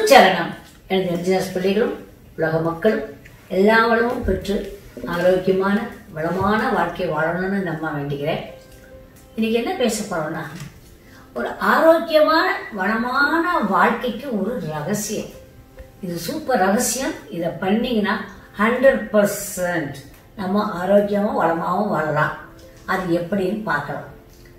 சரணம் எனது இன்ஜினியர்ஸ் பிள்ளைகளும் உலக மக்களும் எல்லா வளமும் பெற்று ஆரோக்கியமான வளமான வாழ்க்கை வாழணும்னு நம்ம வேண்டிக்கிறேன் இன்னைக்கு என்ன பேச போறோம்னா ஒரு ஆரோக்கியமான வளமான வாழ்க்கைக்கு ஒரு ரகசியம் இது சூப்பர் ரகசியம் இதை பண்ணீங்கன்னா ஹண்ட்ரட் பர்சன்ட் நம்ம ஆரோக்கியமும் வளமாகவும் வாழலாம் அது எப்படின்னு பார்க்கலாம்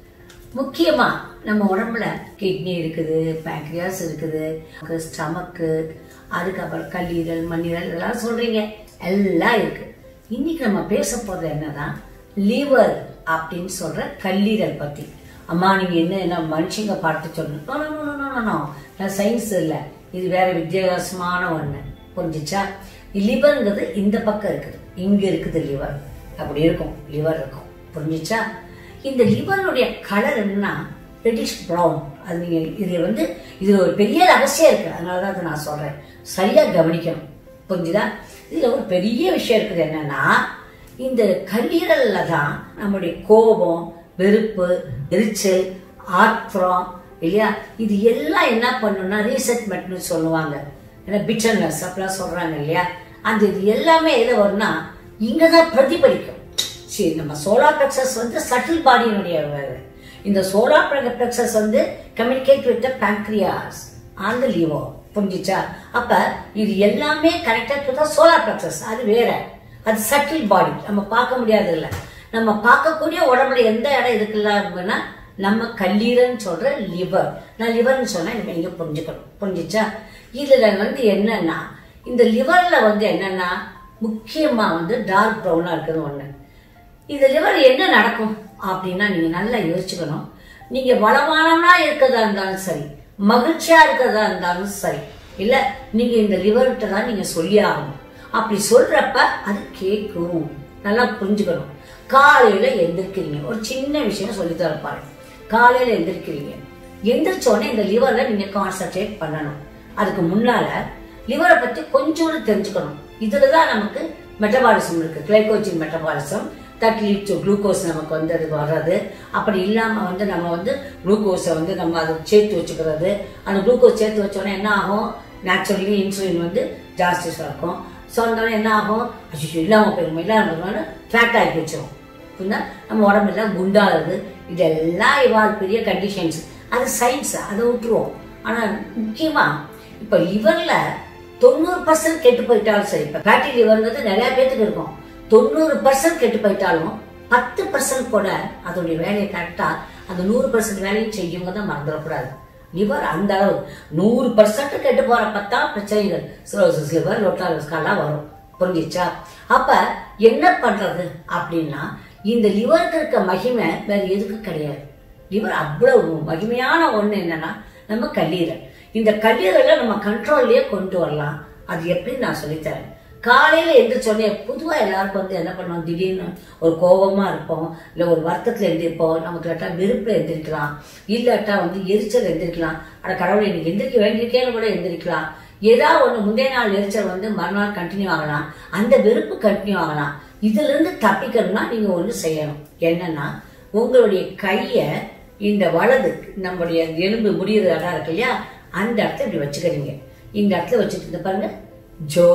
முக்கியமா நம்ம உடம்புல கிட்னி இருக்குது பேங்க்ரியாஸ் இருக்குது ஸ்டமக்கு அதுக்கப்புறம் கல்லீரல் மண்ணீரல் எல்லாம் சொல்றீங்க எல்லாம் இருக்கு இன்னைக்கு நம்ம பேச போறது என்னன்னா லிவர் அப்படின்னு சொல்ற கல்லீரல் பத்தி அம்மா நீங்க என்ன என்ன மனுஷங்க பார்த்து சொல்லணும் சயின்ஸ் இல்லை இது வேற வித்தியாசமான ஒண்ணு புரிஞ்சுச்சா லிவர்ங்கிறது இந்த பக்கம் இருக்குது இங்க இருக்குது லிவர் அப்படி இருக்கும் லிவர் இருக்கும் புரிஞ்சுச்சா இந்த லிவருடைய கலர் என்னன்னா ரெட்டிஷ் ப்ரௌன் அது நீங்க இது வந்து இது ஒரு பெரிய ரகசியம் இருக்கு அதனால தான் அதை நான் சொல்றேன் சரியா கவனிக்கணும் புரிஞ்சுதா இதுல ஒரு பெரிய விஷயம் இருக்குது என்னன்னா இந்த கல்லீரல்ல தான் நம்முடைய கோபம் வெறுப்பு எரிச்சல் ஆத்திரம் இல்லையா இது எல்லாம் என்ன பண்ணுன்னா ரீசெட்மெண்ட்னு சொல்லுவாங்க ஏன்னா பிட்டர்னஸ் அப்படிலாம் சொல்றாங்க இல்லையா அந்த இது எல்லாமே எதில் வரும்னா இங்கதான் பிரதிபலிக்கும் சரி நம்ம சோலார் பிளக்சஸ் வந்து சட்டில் பாடியினுடைய வேலை இந்த சோலார் பிளக்சஸ் வந்து communicate with pancreas and the liver புரிஞ்சிச்சா அப்ப இது எல்லாமே connected to the solar plexus அது வேற அது சட்டில் பாடி நம்ம பார்க்க முடியாது இல்ல நம்ம பார்க்கக்கூடிய உடம்புல எந்த இடம் இருக்குல்ல அப்படின்னா நம்ம கல்லீரல்னு சொல்ற லிவர் நான் லிவர்னு சொன்னா நீங்க புரிஞ்சுக்கணும் புரிஞ்சிச்சா இதுல வந்து என்னன்னா இந்த லிவர்ல வந்து என்னன்னா முக்கியமா வந்து டார்க் ப்ரௌனா இருக்குது ஒண்ணு இந்த லிவர் என்ன நடக்கும் அப்படின்னா நீங்க நல்லா யோசிச்சுக்கணும் நீங்க வளமானவனா இருக்கிறதா இருந்தாலும் சரி மகிழ்ச்சியா இருக்கிறதா இருந்தாலும் சரி இல்ல நீங்க இந்த லிவர்கிட்ட தான் நீங்க சொல்லி ஆகணும் அப்படி சொல்றப்ப அது கேட்கும் நல்லா புரிஞ்சுக்கணும் காலையில எந்திரிக்கிறீங்க ஒரு சின்ன விஷயம் சொல்லி தரப்பாரு காலையில எந்திரிக்கிறீங்க எந்திரிச்ச உடனே இந்த லிவர்ல நீங்க கான்சென்ட்ரேட் பண்ணணும் அதுக்கு முன்னால லிவரை பத்தி கொஞ்சோண்டு தெரிஞ்சுக்கணும் இதுலதான் நமக்கு மெட்டபாலிசம் இருக்கு glycogen metabolism that lead to glucose நமக்கு வந்து அது வர்றது அப்படி இல்லாம வந்து நம்ம வந்து குளுக்கோஸை வந்து நம்ம அதை சேர்த்து வச்சுக்கிறது அந்த குளுக்கோஸ் சேர்த்து வச்சோடனே என்ன ஆகும் நேச்சுரலி இன்சுலின் வந்து ஜாஸ்தி சுரக்கும் சொன்னோடனே என்ன ஆகும் அச்சோ இல்லாம போயிருமோ இல்லாம போயிருமோ ஃபேட் ஆகி வச்சிரும் புரியுதா நம்ம உடம்பெல்லாம் குண்டாகுது இதெல்லாம் இவாள் பெரிய கண்டிஷன்ஸ் அது சயின்ஸ் அதை விட்டுருவோம் ஆனா முக்கியமா இப்ப லிவர்ல தொண்ணூறு பர்சன்ட் கெட்டு போயிட்டாலும் சரி இப்ப ஃபேட்டி லிவர்ங்கிறது நிறைய பேத்துக்கு இருக்கும் தொண்ணூறு பர்சன்ட் கெட்டு போயிட்டாலும் பத்து பர்சன்ட் கூட அதோடைய வேலையை கரெக்டா அந்த நூறு பர்சன்ட் வேலையும் செய்யுங்க தான் மறந்துடக்கூடாது லிவர் அந்த அளவு நூறு பர்சன்ட் கெட்டு போறப்பத்தான் பிரச்சனைகள் சிரோசிஸ் லிவர் லோட்டாலஸ்காலாம் வரும் புரிஞ்சிச்சா அப்ப என்ன பண்றது அப்படின்னா இந்த லிவருக்கு இருக்க மகிமை வேற எதுக்கு கிடையாது லிவர் அவ்வளவு மகிமையான ஒண்ணு என்னன்னா நம்ம கல்லீரல் இந்த கல்லீரலை நம்ம கண்ட்ரோல்லயே கொண்டு வரலாம் அது எப்படின்னு நான் சொல்லித்தரேன் காலையில எந்திரிச்சோடனே பொதுவா எல்லாருக்கும் வந்து என்ன பண்ணுவோம் திடீர்னு ஒரு கோபமா இருப்போம் இல்ல ஒரு வருத்தத்துல எந்திரிப்போம் நமக்கு இல்லாட்டா வெறுப்புல எந்திரிக்கலாம் இல்லாட்டா வந்து எரிச்சல் எந்திரிக்கலாம் அட கடவுளை இன்னைக்கு எந்திரிக்க வேண்டியிருக்கேன்னு கூட எந்திரிக்கலாம் ஏதாவது ஒண்ணு முந்தைய நாள் எரிச்சல் வந்து மறுநாள் கண்டினியூ ஆகலாம் அந்த வெறுப்பு கண்டினியூ ஆகலாம் இதுல இருந்து தப்பிக்கணும்னா நீங்க ஒண்ணு செய்யணும் என்னன்னா உங்களுடைய கைய இந்த வலது நம்முடைய எலும்பு முடியிற இடம் இருக்கு இல்லையா அந்த இடத்துல இப்படி வச்சுக்கிறீங்க இந்த இடத்துல வச்சுட்டு இந்த பாருங்க ஜோ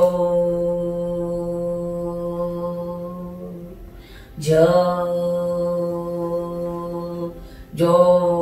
ஜோ ஜோ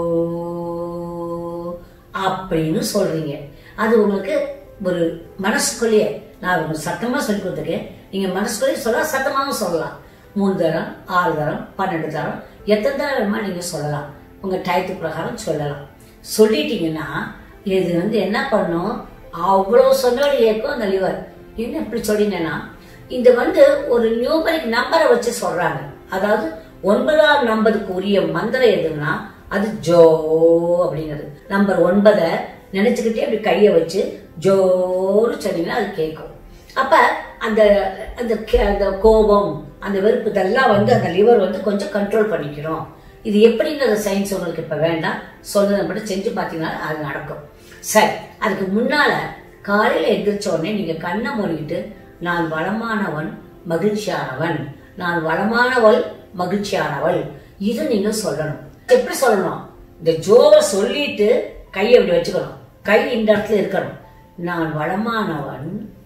அப்படின்னு சொல்றீங்க அது உங்களுக்கு ஒரு மனசுக்குள்ளேயே நான் உங்களுக்கு சத்தமா சொல்லி கொடுத்துருக்கேன் நீங்க மனசுக்குள்ளேயே சொல்ல சத்தமாவும் சொல்லலாம் மூணு தரம் ஆறு தரம் பன்னெண்டு தரம் எத்தனை தரமா நீங்க சொல்லலாம் உங்க டயத்து பிரகாரம் சொல்லலாம் சொல்லிட்டீங்கன்னா இது வந்து என்ன பண்ணும் அவ்வளவு சொன்னோடு ஏற்கும் அந்த லிவர் என்ன இப்படி சொல்லினேன்னா இது வந்து ஒரு நியூமரிக் நம்பரை வச்சு சொல்றாங்க அதாவது ஒன்பதாம் நம்பருக்கு உரிய மந்திரம் எதுன்னா அது ஜோ அப்படிங்கிறது நம்பர் ஒன்பதை நினைச்சுக்கிட்டே அப்படி கைய வச்சு ஜோன்னு சொன்னீங்கன்னா அது கேட்கும் அப்ப அந்த அந்த கே- அந்த கோபம் அந்த வெறுப்பு இதெல்லாம் வந்து அந்த லிவர் வந்து கொஞ்சம் கண்ட்ரோல் பண்ணிக்கிறோம் இது எப்படிங்கிற சயின்ஸ் உங்களுக்கு இப்ப வேண்டாம் சொன்னதை மட்டும் செஞ்சு பார்த்தீங்கன்னா அது நடக்கும் சரி அதுக்கு முன்னால காலையில எந்திரிச்ச உடனே நீங்க கண்ணை மூடிட்டு நான் வளமானவன் மகிழ்ச்சியானவன் நான் வளமானவள் மகிழ்ச்சியானவள் இது நீங்க சொல்லணும் எப்படி சொல்லணும் இந்த ஜோவை சொல்லிட்டு கையை இப்படி வச்சுக்கணும் கை இந்த இடத்துல இருக்கணும் நான் வளமானவன்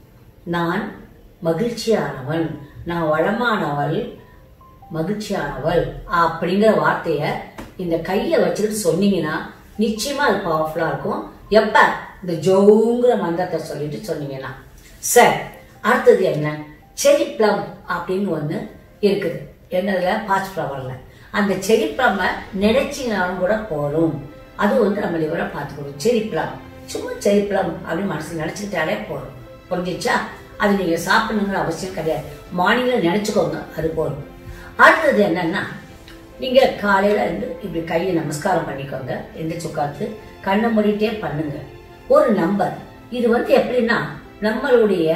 நான் மகிழ்ச்சியானவன் நான் வளமானவள் மகிழ்ச்சியானவள் அப்படிங்கிற வார்த்தைய இந்த கையை வச்சுக்கிட்டு சொன்னீங்கன்னா நிச்சயமா அது பவர்ஃபுல்லா இருக்கும் எப்ப இந்த ஜோங்கிற மந்திரத்தை சொல்லிட்டு சொன்னீங்கன்னா சரி அடுத்தது என்ன செரி ப்ளம் அப்படின்னு ஒண்ணு இருக்குது என்னதுல பாஸ் ஃப்ளவர்ல அந்த செரி ப்ளம்மை நினைச்சினாலும் கூட போதும் அது வந்து நம்ம லிவரை பார்த்துக்கணும் செரி ப்ளம் சும்மா செரி ப்ளம் அப்படின்னு மனசு நினைச்சுக்கிட்டாலே போதும் புரிஞ்சிச்சா அது நீங்க சாப்பிடணுங்கிற அவசியம் கிடையாது மார்னிங்ல நினைச்சுக்கோங்க அது போதும் அடுத்தது என்னன்னா நீங்க காலையில இருந்து இப்படி கையை நமஸ்காரம் பண்ணிக்கோங்க எந்திரிச்சு உட்காந்து கண்ணை மூடிட்டே பண்ணுங்க ஒரு நம்பர் இது வந்து எப்படின்னா நம்மளுடைய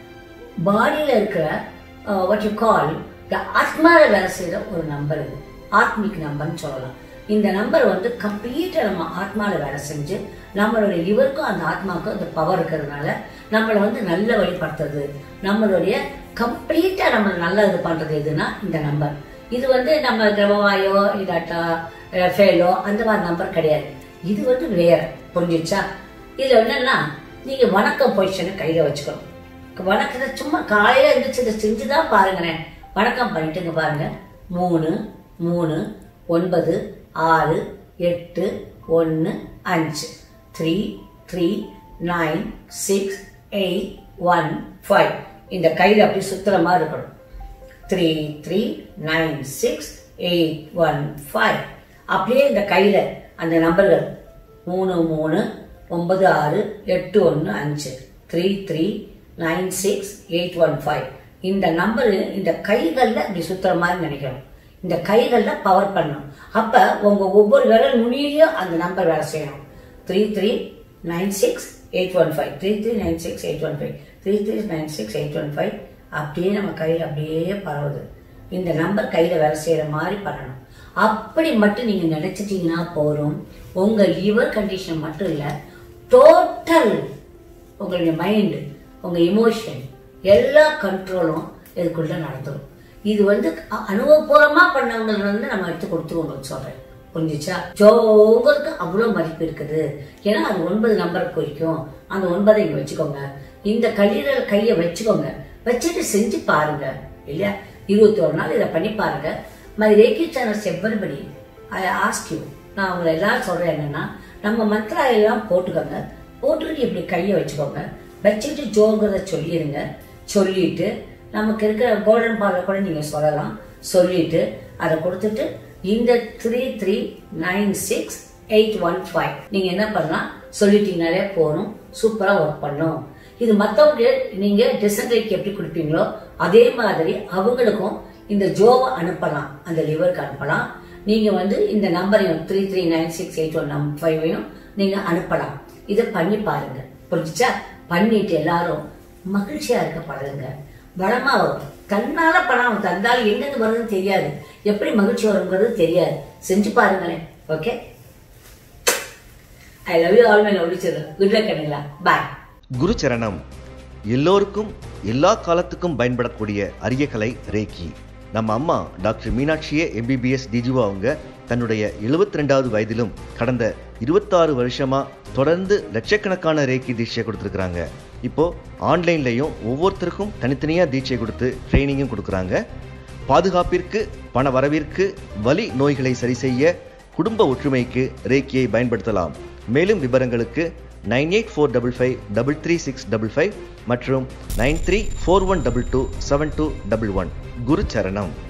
பாடியில இருக்கிற வாட் யூ கால் த ஆத்மால வேலை செய்யற ஒரு நம்பர் இது ஆத்மிக் நம்பர்னு சொல்லலாம் இந்த நம்பர் வந்து கம்ப்ளீட்டா நம்ம ஆத்மால வேலை செஞ்சு நம்மளுடைய லிவருக்கும் அந்த ஆத்மாவுக்கும் அந்த பவர் இருக்கிறதுனால நம்மளை வந்து நல்ல வழிபடுத்துறது நம்மளுடைய கம்ப்ளீட்டா நம்ம நல்ல இது பண்றது எதுனா இந்த நம்பர் இது வந்து நம்ம கிரமவாயோ இல்லாட்டா ஃபேலோ அந்த மாதிரி நம்பர் கிடையாது இது வந்து வேற புரிஞ்சிச்சா இதுல என்னன்னா நீங்க வணக்கம் பொசிஷனை கையில வச்சுக்கணும் வணக்கத்தை சும்மா காலையில எழுந்திரிச்சு இதை செஞ்சுதான் பாருங்களேன் வணக்கம் பண்ணிட்டுங்க பாருங்க மூணு மூணு ஒன்பது ஆறு எட்டு ஒன்று அஞ்சு three three nine six eight one five இந்த கையில் அப்படி சுத்துற மாதிரி இருக்கணும் three three nine six eight one five அப்படியே இந்த கையில் அந்த நம்பர்கள் மூணு மூணு ஒன்பது ஆறு எட்டு ஒன்று அஞ்சு three three nine six eight one five இந்த நம்பர் இந்த கைகளில் இப்படி சுத்துற மாதிரி நினைக்கணும் இந்த கைகளில் பவர் பண்ணணும் அப்போ உங்கள் ஒவ்வொரு விரல் நுனியிலையும் அந்த நம்பர் வேலை செய்யணும் three three nine six eight one five three three nine six eight one five three three nine six eight one five அப்படியே நம்ம கையில் அப்படியே பரவுது இந்த நம்பர் கையில் வேலை செய்கிற மாதிரி பண்ணணும் அப்படி மட்டும் நீங்கள் நினச்சிட்டிங்கன்னா போதும் உங்கள் லிவர் கண்டிஷன் மட்டும் இல்லை டோட்டல் உங்களுடைய மைண்டு உங்கள் இமோஷன் எல்லா கண்ட்ரோலும் இதுக்குள்ள நடந்துடும் இது வந்து அ- அனுபவபூர்வமா பண்ணவங்க வந்து நம்ம எடுத்து கொடுத்துருவோம் சொல்றேன் புரிஞ்சுச்சா ஜோங்களுக்கு அவ்வளோ மதிப்பு இருக்குது ஏன்னா அது ஒன்பது நம்பர் குறிக்கும் அந்த ஒன்பதை இங்க வச்சுக்கோங்க இந்த கல்லீரல் கையை வச்சுக்கோங்க வச்சுட்டு செஞ்சு பாருங்க இல்லையா இருபத்தி ஒரு நாள் இதை பண்ணி பாருங்க மை ரேக்கி சேனல்ஸ் எவ்வளபடி ஐ ஆஸ்க் யூ நான் உங்களை எல்லாரும் சொல்றேன் என்னன்னா நம்ம மந்த்ரா எல்லாம் போட்டுக்கோங்க போட்டுக்கிட்டு இப்படி கையை வச்சுக்கோங்க வச்சுக்கிட்டு ஜோகிறத சொல்லிடுங்க சொல்லிட்டு நமக்கு இருக்கிற கோல்டன் பால்ல கூட நீங்க சொல்லலாம் சொல்லிட்டு அதை கொடுத்துட்டு இந்த three three nine six eight one five நீங்க என்ன பண்ணலாம் சொல்லிட்டீங்கனாலே போகணும் சூப்பரா ஒர்க் பண்ணும் இது மத்தவங்க நீங்க டிசன்ட்ரிக்கு எப்படி கொடுப்பீங்களோ அதே மாதிரி அவங்களுக்கும் இந்த ஜோவை அனுப்பலாம் அந்த லிவருக்கு அனுப்பலாம் நீங்க வந்து இந்த நம்பரையும் three three nine six eight one நம் ஃபைவையும் நீங்க அனுப்பலாம் இதை பண்ணி பாருங்க புரிஞ்சுச்சா பண்ணிட்டு எல்லாரும் மகிழ்ச்சியா இருக்க பழகுங்க வளமா வரும் தன்னால பணம் தந்தால் எங்கிருந்து வருதுன்னு தெரியாது எப்படி மகிழ்ச்சி வருங்கிறது தெரியாது செஞ்சு பாருங்களேன் okay I love you all my lovely children good luck கண்ணுங்களா பாய் குரு சரணம் எல்லோருக்கும் எல்லா காலத்துக்கும் பயன்படக்கூடிய அரிய கலை ரேக்கி நம்ம அம்மா டாக்டர் மீனாட்சியே எம்பிபிஎஸ் டிஜிவா அவங்க தன்னுடைய 72 ரெண்டாவது வயதிலும் கடந்த இருபத்தாறு வருஷமா தொடர்ந்து லட்சக்கணக்கான ரேக்கி தீட்சை கொடுத்துருக்குறாங்க இப்போ ஆன்லைன்லையும் ஒவ்வொருத்தருக்கும் தனித்தனியாக தீட்சை கொடுத்து ட்ரைனிங்கும் கொடுக்குறாங்க பாதுகாப்பிற்கு பண வரவிற்கு வலி நோய்களை சரி செய்ய குடும்ப ஒற்றுமைக்கு ரேக்கியை பயன்படுத்தலாம் மேலும் விவரங்களுக்கு nine eight four double five double three six double five மற்றும் nine three four one double two seven two double one குரு சரணம்